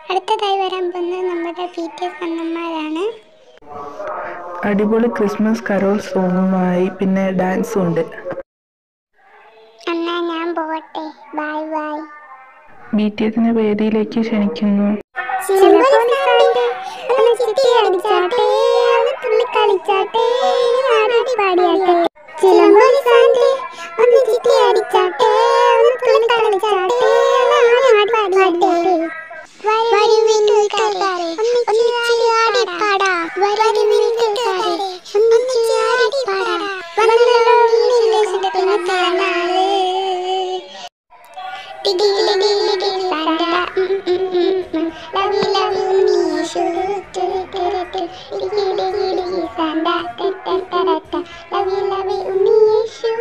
അടുത്തതായി വരാൻ പോകുന്നത് നമ്മുടെ പി ടി എസ് അണ്ണന്മാരാണ് അടിപൊളി ക്രിസ്മസ് കരോൾ സോങ്ങുമായി പിന്നെ ഡാൻസും ഉണ്ട് എന്നാ ഞാൻ പോവട്ടെ ബൈ ബൈ ബി ടി എസിനെ വേദിയിലേക്ക് ക്ഷണിക്കുന്നു ഒന്ന് ചിട്ടി അടിച്ചാട്ടെ ഒന്ന് തുള്ളി കളിച്ചാട്ടെ ഇനി നാടോടി പാടിയാട്ടെ ചിലമ്പൊലി സാന്റെ ഒന്ന് ചിട്ടി അടിച്ചാട്ടെ ഒന്ന് തുള്ളി കളിച്ചാട്ടെ നാടോടി പാടിയാട്ടെ വരുവിൻ കൂട്ടുകാരെ ഒന്നിച്ച് ആടി പാടാം വരുവിൻ കൂട്ടുകാരെ ഒന്നിച്ച് ആടി പാടാം വന്നല്ലോ നിന്റെ ഇഷ്ടത്തിന് പിറന്നാള് ടിടി ടിടി ടിടി Santa love you love you നീ യേശു ടിടി ടിടി ടിടി ടിടി ടിടി സാന്റ ടടടടട ലവ് യു ലവ് യു നീ യേശു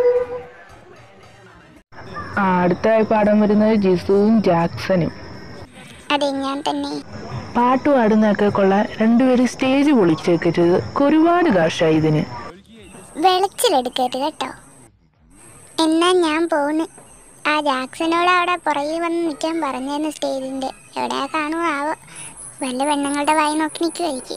ആ അടുത്തായി പാടാൻ വരുന്നത് ജിസുവും ജാക്സനും അതെ ഞാൻ തന്നെ പാട്ട് പാടുന്നതൊക്കെ കൊള്ളാൻ രണ്ടുപേരും സ്റ്റേജ് പൊളിച്ചേക്കരുത് ഒരുപാട് കാശായി ഇതിന് വെളച്ചിലെടുക്കരുത് കേട്ടോ എന്നാ ഞാൻ പോണ് ആ ജാക്സനോട് അവിടെ പുറകിൽ വന്ന് നിൽക്കാൻ പറഞ്ഞിരുന്നു സ്റ്റേജിൻ്റെ എവിടെയാ കാണുമോ ആവോ വല്ല പെണ്ണുങ്ങളുടെ വായി നോക്കി നിൽക്കുമായിരിക്കും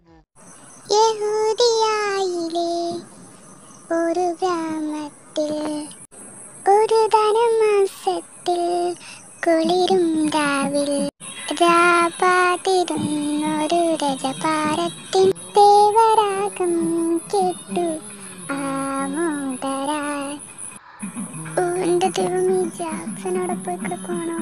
യഹൂദിയായിലെ ഒരു ഗ്രാമത്തിൽ ഒരു ധനമാസത്തിൽ കുളിരും രാവിൽ രാപാതിരുന്നൊരു രജപാരത്തിൻ ദേവരാഗം കേട്ടു ആമോദരായി ഓ എൻ്റെ ദൈവം ഈ ജാക്സനോടെ പോയി കിടക്കുവാണോ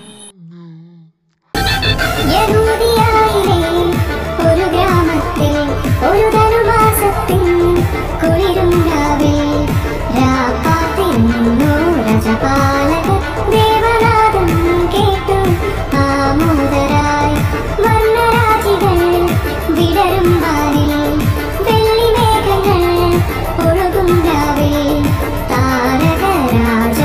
ഒരു ഗ്രാമത്തിൽ ഒരു ധനുമാസത്തിൽ കുളിരും രാവിൽ രാപ്പാത്തിരുന്നു രജപാലക ദേവനാദം കേട്ടു ആമോദരായി വർണ്ണരാജികൾ വിടരും വാനിൽ വെള്ളിമേഘങ്ങൾ ഒഴുകും രാവിൽ താരകരാജ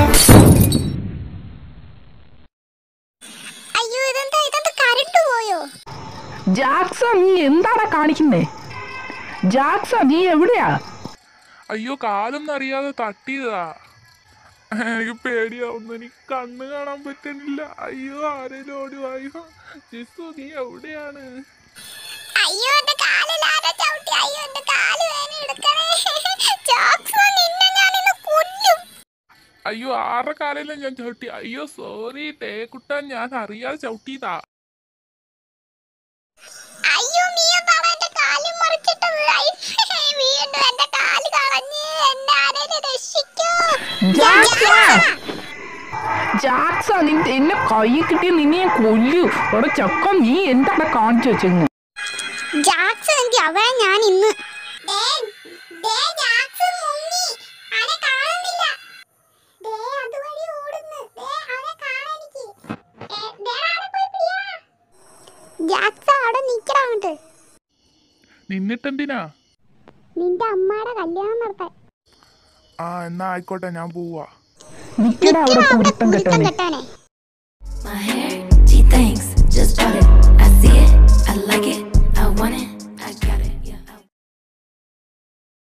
അയ്യോ ഇതെന്താ ഇതെന്താ കരണ്ട് പോയോ ജാക്സൺ നീ എന്താണ് കാണിക്കുന്നേ ജാക്സൺ നീ എവിടെയാ അയ്യോ കാലൊന്നും അറിയാതെ തട്ടിയതാ എനിക്ക് പേടിയാവുന്നു എനിക്ക് കണ്ണ് കാണാൻ പറ്റുന്നില്ല അയ്യോ ആരേലും ഓടി വായോ ജിസു നീ എവിടെയാണ് അയ്യോ എന്റെ കാലിലാരെ ചവിട്ടി അയ്യോ എന്റെ കാല് വേദന എടുക്കണേ ജാക്സൺ നിന്നെ ഞാൻ ഇന്ന് കൊല്ലും അയ്യോ ആരുടെ കാലയിലും ഞാൻ ചവിട്ടി അയ്യോ സോറി തേക്കുട്ടാൻ ഞാൻ അറിയാതെ ചവിട്ടിയതാ അയ്യോ നീ എന്താണ് എന്റെ കാല് മറിച്ചിട്ടത് ഐ, വീണ്ടും എന്റെ കാല് കളഞ്ഞ് എന്നെ ആരേലും രക്ഷിക്കൂ ജാക്സൺ ജാക്സൺ നിന്റെ എന്നെ കൈ കിട്ടിയ നിന്നെ ഞാൻ കൊല്ലു അവിടെ ചക്ക നീ എന്താണ് കാണിച്ചു വെച്ചെന്ന് ജാക്സൺ എന്തി അവൻ ഞാൻ ഇന്ന് ജാക്സൺ അവിടെ നിക്കടാ അങ്ങോട്ട് നിന്നിട്ടെന്തിനാ നിന്റെ അമ്മയുടെ കല്യാണം നടത്താൻ ആ എന്നാ ആയിക്കോട്ടെ ഞാൻ പോവാ നിക്കടാ അവിടെ കുരുത്തം കുരുത്തം കെട്ടവനെ കെട്ടവനെ